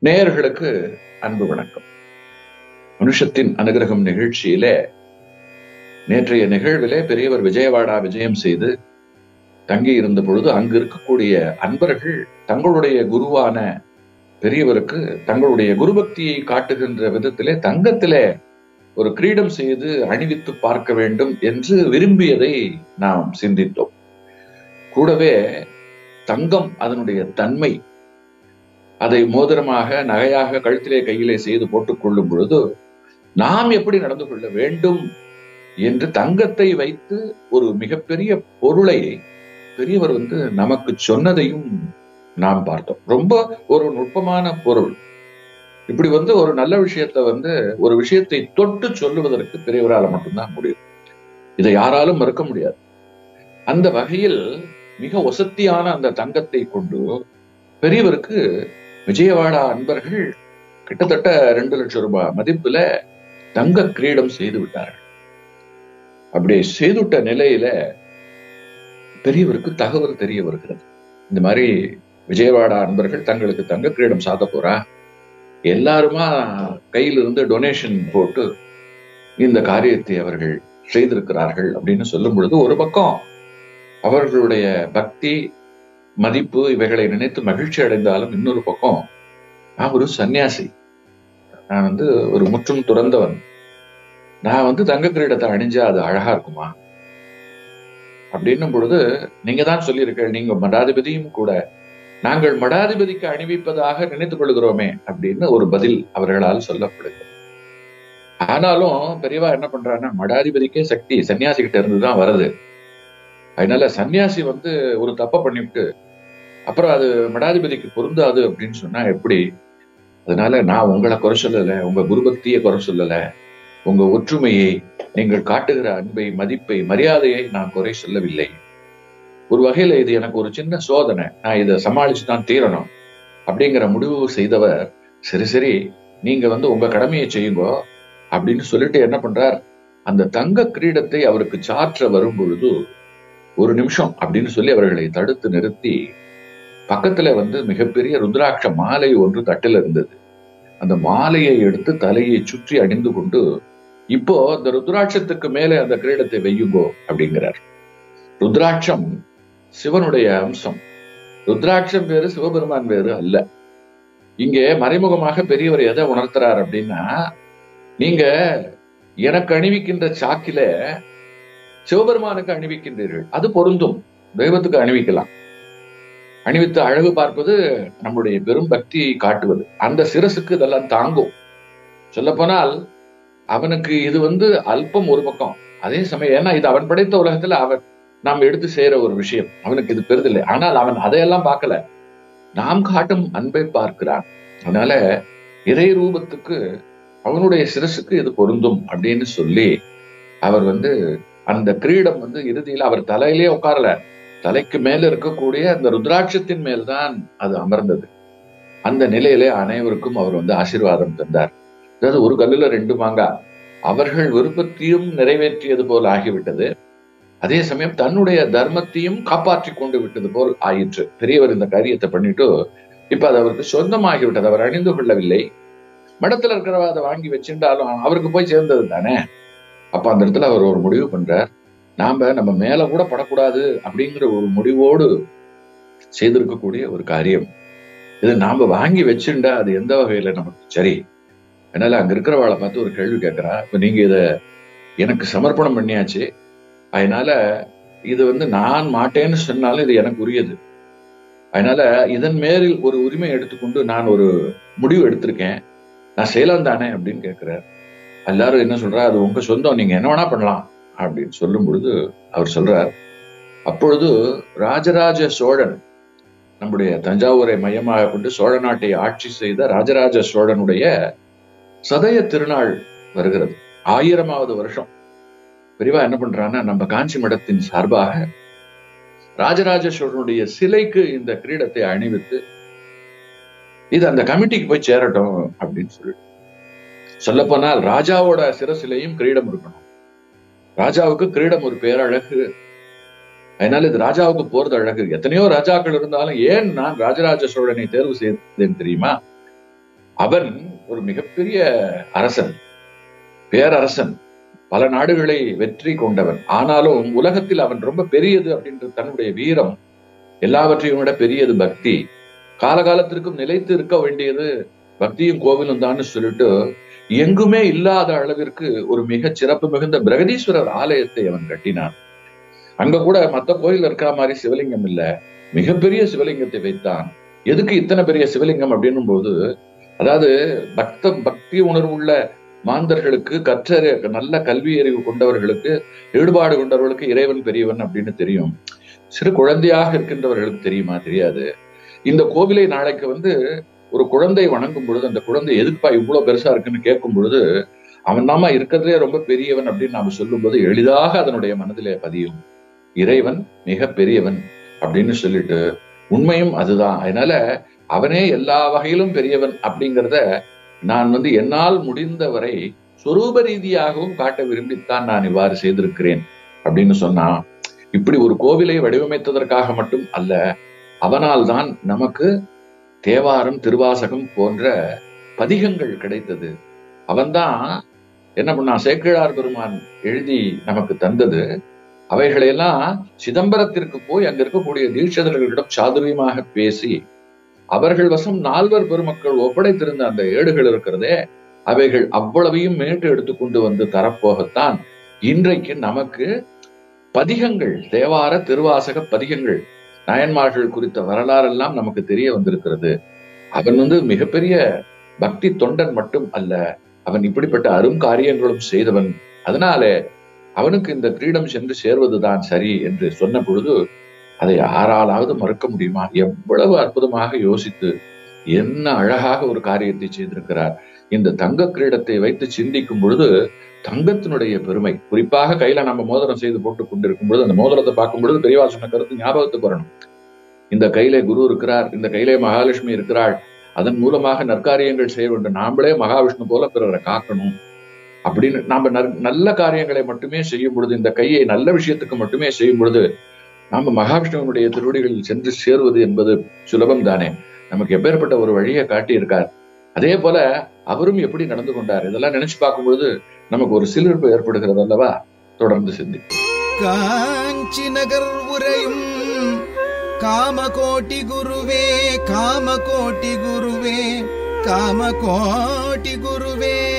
நேயர்களுக்கு அன்பு வணக்கம் மனுஷத்தின் அனுகிரகம் நிகழ்ச்சியிலே நேற்றைய நிகழ்விலே பெரியவர் விஜயவாடா விஜயம் செய்து தங்கி இருந்த பொழுது அங்கு இருக்கக்கூடிய அன்பர்கள் தங்களுடைய குருவான பெரியவருக்கு தங்களுடைய குருபக்தியை காட்டுகின்ற விதத்திலே தங்கத்திலே ஒரு கிரீடம் செய்து அணிவித்து பார்க்க வேண்டும் என்று விரும்பியதை நாம் சிந்தித்தோம் கூடவே தங்கம் அதனுடைய தன்மை அதை மோதிரமாக நகையாக கழுத்திலே கையிலே செய்து போட்டுக் கொள்ளும் பொழுது நாம் எப்படி நடந்து கொள்ள வேண்டும் என்று தங்கத்தை வைத்து ஒரு மிகப்பெரிய பொருளை பெரியவர் வந்து நமக்கு சொன்னதையும் நாம் பார்த்தோம் ரொம்ப ஒரு நுட்பமான பொருள் இப்படி வந்து ஒரு நல்ல விஷயத்த வந்து ஒரு விஷயத்தை தொட்டு சொல்லுவதற்கு பெரியவரால் மட்டும்தான் முடியும் இதை யாராலும் மறுக்க முடியாது அந்த வகையில் மிக ஒசத்தியான அந்த தங்கத்தை கொண்டு பெரியவருக்கு விஜயவாடா அன்பர்கள் கிட்டத்தட்ட ரெண்டு லட்சம் ரூபாய் மதிப்புல தங்க கிரீடம் செய்து விட்டார்கள் அப்படி செய்துவிட்ட நிலையில பெரியவருக்கு தகவல் தெரிய வருகிறது இந்த மாதிரி விஜயவாடா அன்பர்கள் தங்களுக்கு தங்க கிரீடம் சாத்த போறா எல்லாருமா கையிலிருந்து டொனேஷன் போட்டு இந்த காரியத்தை அவர்கள் செய்திருக்கிறார்கள் அப்படின்னு சொல்லும் பொழுது ஒரு பக்கம் அவர்களுடைய பக்தி மதிப்பு இவைகளை நினைத்து மகிழ்ச்சி அடைந்தாலும் இன்னொரு பக்கம் நான் ஒரு சன்னியாசி நான் வந்து ஒரு முற்றும் துறந்தவன் நான் வந்து தங்க கிரீடத்தை அணிஞ்சா அது அழகா இருக்குமா அப்படின்னும் பொழுது நீங்க தான் சொல்லியிருக்க நீங்க மடாதிபதியும் கூட நாங்கள் மடாதிபதிக்கு அணிவிப்பதாக நினைத்துக் கொள்கிறோமே அப்படின்னு ஒரு பதில் அவர்களால் சொல்லப்படுகிறது ஆனாலும் பெரியவா என்ன பண்றாருன்னா மடாதிபதிக்கே சக்தி சன்னியாசி கிட்ட இருந்துதான் வருது அதனால சன்னியாசி வந்து ஒரு தப்ப பண்ணிவிட்டு அப்புறம் அது மடாதிபதிக்கு பொருந்தாது அப்படின்னு சொன்னா எப்படி அதனால நான் உங்களை குறை சொல்லல உங்க குருபக்தியை குறை சொல்லல உங்க ஒற்றுமையை நீங்கள் காட்டுகிற அன்பை மதிப்பை மரியாதையை நான் குறை சொல்லவில்லை ஒரு வகையில இது எனக்கு ஒரு சின்ன சோதனை நான் இதை சமாளிச்சு தான் தீரணும் அப்படிங்கிற முடிவு செய்தவர் சரி சரி நீங்க வந்து உங்க கடமையை செய்யுங்க அப்படின்னு சொல்லிட்டு என்ன பண்றார் அந்த தங்க கிரீடத்தை அவருக்கு சாற்ற வரும் பொழுது ஒரு நிமிஷம் அப்படின்னு சொல்லி அவர்களை தடுத்து நிறுத்தி பக்கத்துல வந்து மிகப்பெரிய ருத்ராட்ச மாலை ஒன்று தட்டில் இருந்தது அந்த மாலையை எடுத்து தலையை சுற்றி அணிந்து கொண்டு இப்போ அந்த ருத்ராட்சத்துக்கு மேலே அந்த கிரீடத்தை வையுங்கோ அப்படிங்கிறார் ருத்ராட்சம் சிவனுடைய அம்சம் ருத்ராட்சம் வேறு சிவபெருமான் வேறு அல்ல இங்கே மறைமுகமாக பெரியவர் எதை உணர்த்துறார் அப்படின்னா நீங்க எனக்கு அணிவிக்கின்ற சாக்கில சிவபெருமானுக்கு அணிவிக்கின்றீர்கள் அது பொருந்தும் தெய்வத்துக்கு அணிவிக்கலாம் அணிவித்து அழகு பார்ப்பது நம்முடைய பெரும் பக்தியை காட்டுவது அந்த சிரசுக்கு இதெல்லாம் தாங்கும் சொல்ல போனால் அவனுக்கு இது வந்து அல்பம் ஒரு பக்கம் அதே சமயம் ஏன்னா இது அவன் படைத்த உலகத்துல அவன் நாம் எடுத்து செய்யற ஒரு விஷயம் அவனுக்கு இது பெரிதில்லை ஆனால் அவன் அதையெல்லாம் பார்க்கல நாம் காட்டும் அன்பை பார்க்கிறான் அதனால இறை ரூபத்துக்கு அவனுடைய சிரசுக்கு இது பொருந்தும் அப்படின்னு சொல்லி அவர் வந்து அந்த கிரீடம் வந்து இறுதியில் அவர் தலையிலே உட்காரல தலைக்கு மேல இருக்கக்கூடிய அந்த ருத்ராட்சத்தின் மேல்தான் அது அமர்ந்தது அந்த நிலையிலே அனைவருக்கும் அவர் வந்து ஆசீர்வாதம் தந்தார் அதாவது ஒரு கல்லுல ரெண்டு மாங்கா அவர்கள் விருப்பத்தையும் நிறைவேற்றியது போல் ஆகிவிட்டது அதே சமயம் தன்னுடைய தர்மத்தையும் காப்பாற்றி கொண்டு விட்டது போல் ஆயிற்று பெரியவர் இந்த காரியத்தை பண்ணிட்டு இப்ப அது அவருக்கு சொந்தமாகிவிட்டது அவர் அணிந்து கொள்ளவில்லை மடத்துல இருக்கிறவ அதை வாங்கி வச்சிருந்தாலும் அவருக்கு போய் சேர்ந்தது தானே அப்ப அந்த இடத்துல அவர் ஒரு முடிவு பண்றார் நாம நம்ம மேல கூட படக்கூடாது அப்படிங்கிற ஒரு முடிவோடு செய்திருக்கக்கூடிய ஒரு காரியம் இது நாம வாங்கி வச்சுண்டா அது எந்த வகையில நமக்கு சரி அதனால அங்க இருக்கிறவாளை பார்த்து ஒரு கேள்வி கேட்கிறா இப்ப நீங்க இத எனக்கு சமர்ப்பணம் பண்ணியாச்சு அதனால இது வந்து நான் மாட்டேன்னு சொன்னாலும் இது எனக்கு உரியது அதனால இதன் மேலில் ஒரு உரிமை எடுத்துக்கொண்டு நான் ஒரு முடிவு எடுத்திருக்கேன் நான் செய்யலாம் தானே அப்படின்னு கேட்கிறார் எல்லாரும் என்ன சொல்றா அது உங்க சொந்தம் நீங்க என்ன வேணா பண்ணலாம் அப்படின்னு சொல்லும் பொழுது அவர் சொல்றார் அப்பொழுது ராஜராஜ சோழன் நம்முடைய தஞ்சாவூரை மையமாக கொண்டு சோழ நாட்டை ஆட்சி செய்த ராஜராஜ சோழனுடைய சதய திருநாள் வருகிறது ஆயிரமாவது வருஷம் பெரியவா என்ன பண்றான்னா நம்ம காஞ்சி மடத்தின் சார்பாக ராஜராஜ சோழனுடைய சிலைக்கு இந்த கிரீடத்தை அணிவித்து இது அந்த கமிட்டிக்கு போய் சேரட்டும் அப்படின்னு சொல்லிட்டு சொல்ல போனால் ராஜாவோட சிரசிலையும் கிரீடம் இருக்கணும் ராஜாவுக்கு கிரீடம் ஒரு பேரழகு அதனால இது ராஜாவுக்கு போறது அழகு எத்தனையோ ராஜாக்கள் இருந்தாலும் ஏன் நான் ராஜராஜ சோழனை தேர்வு செய்தேன் தெரியுமா அவன் ஒரு மிகப்பெரிய அரசன் பேரரசன் பல நாடுகளை வெற்றி கொண்டவன் ஆனாலும் உலகத்தில் அவன் ரொம்ப பெரியது அப்படின்ற தன்னுடைய வீரம் எல்லாவற்றையும் விட பெரியது பக்தி காலகாலத்திற்கும் நிலைத்து இருக்க வேண்டியது பக்தியும் கோவிலும் தான் சொல்லிட்டு எங்குமே இல்லாத அளவிற்கு ஒரு மிக சிறப்பு மிகுந்த பிரகதீஸ்வரர் ஆலயத்தை அவன் கட்டினான் அங்க கூட மத்த கோயில் இருக்கிற மாதிரி சிவலிங்கம் இல்ல மிகப்பெரிய சிவலிங்கத்தை வைத்தான் எதுக்கு இத்தனை பெரிய சிவலிங்கம் அப்படின்னும் போது அதாவது பக்த பக்தி உணர்வுள்ள மாந்தர்களுக்கு கற்ற நல்ல கல்வி அறிவு கொண்டவர்களுக்கு ஈடுபாடு கொண்டவர்களுக்கு இறைவன் பெரியவன் அப்படின்னு தெரியும் சிறு குழந்தையாக இருக்கின்றவர்களுக்கு தெரியுமா தெரியாது இந்த கோவிலை நாளைக்கு வந்து ஒரு குழந்தை வணங்கும் பொழுது அந்த குழந்தை எதுக்குப்பா இவ்வளவு பெருசா இருக்குன்னு கேட்கும் பொழுது அவன் நாம இருக்கிறதுலே ரொம்ப பெரியவன் அப்படின்னு நாம சொல்லும்போது எளிதாக அதனுடைய மனதிலே பதியும் இறைவன் மிக பெரியவன் அப்படின்னு சொல்லிட்டு உண்மையும் அதுதான் அதனால அவனே எல்லா வகையிலும் பெரியவன் அப்படிங்கிறத நான் வந்து என்னால் முடிந்தவரை சொரூப ரீதியாகவும் காட்ட விரும்பித்தான் நான் இவ்வாறு செய்திருக்கிறேன் அப்படின்னு சொன்னா இப்படி ஒரு கோவிலை வடிவமைத்ததற்காக மட்டும் அல்ல அவனால் தான் நமக்கு தேவாரம் திருவாசகம் போன்ற பதிகங்கள் கிடைத்தது அவன்தான் என்ன பண்ணா சேக்கிழார் பெருமான் எழுதி நமக்கு தந்தது அவைகளையெல்லாம் சிதம்பரத்திற்கு போய் அங்க இருக்கக்கூடிய தீட்சிதர்களிடம் சாதுரியமாக பேசி அவர்கள் வசம் நால்வர் பெருமக்கள் ஒப்படைத்திருந்த அந்த ஏடுகள் இருக்கிறதே அவைகள் அவ்வளவையும் மீட்டு எடுத்துக்கொண்டு வந்து தரப்போகத்தான் இன்றைக்கு நமக்கு பதிகங்கள் தேவார திருவாசக பதிகங்கள் நாயன்மார்கள் குறித்த வரலாறெல்லாம் நமக்கு தெரிய வந்திருக்கிறது அவன் வந்து மிகப்பெரிய பக்தி தொண்டன் மட்டும் அல்ல அவன் இப்படிப்பட்ட அரும் காரியங்களும் செய்தவன் அதனாலே அவனுக்கு இந்த கிரீடம் சென்று சேர்வதுதான் சரி என்று சொன்ன பொழுது அதை யாராலாவது மறுக்க முடியுமா எவ்வளவு அற்புதமாக யோசித்து என்ன அழகாக ஒரு காரியத்தை செய்திருக்கிறார் இந்த தங்க கிரீடத்தை வைத்து சிந்திக்கும் பொழுது தங்கத்தினுடைய பெருமை குறிப்பாக கையில நம்ம மோதிரம் செய்து போட்டு கொண்டிருக்கும் பொழுது அந்த மோதிரத்தை பார்க்கும் பொழுது பெரியவா சொன்ன கருத்து ஞாபகத்துக்கு வரணும் இந்த கையிலே குரு இருக்கிறார் இந்த கையிலே மகாலட்சுமி இருக்கிறாள் அதன் மூலமாக நற்காரியங்கள் செய்ய வேண்டும் நாமளே மகாவிஷ்ணு போல பிறரை காக்கணும் அப்படின்னு நாம நல்ல காரியங்களை மட்டுமே செய்யும் பொழுது இந்த கையை நல்ல விஷயத்துக்கு மட்டுமே செய்யும் பொழுது நாம மகாவிஷ்ணுவனுடைய திருவடிகளில் சென்று சேருவது என்பது சுலபம் தானே நமக்கு எப்பேற்பட்ட ஒரு வழியை காட்டி இருக்கார் அதே போல அவரும் எப்படி நடந்து கொண்டார் இதெல்லாம் நினைச்சு பார்க்கும்பொழுது நமக்கு ஒரு சிலிர்ப்பு ஏற்படுகிறது அல்லவா தொடர்ந்து சிந்தி காஞ்சி நகர் உரையும் காமகோட்டி குருவே காமகோட்டி குருவே காமகோட்டி குருவே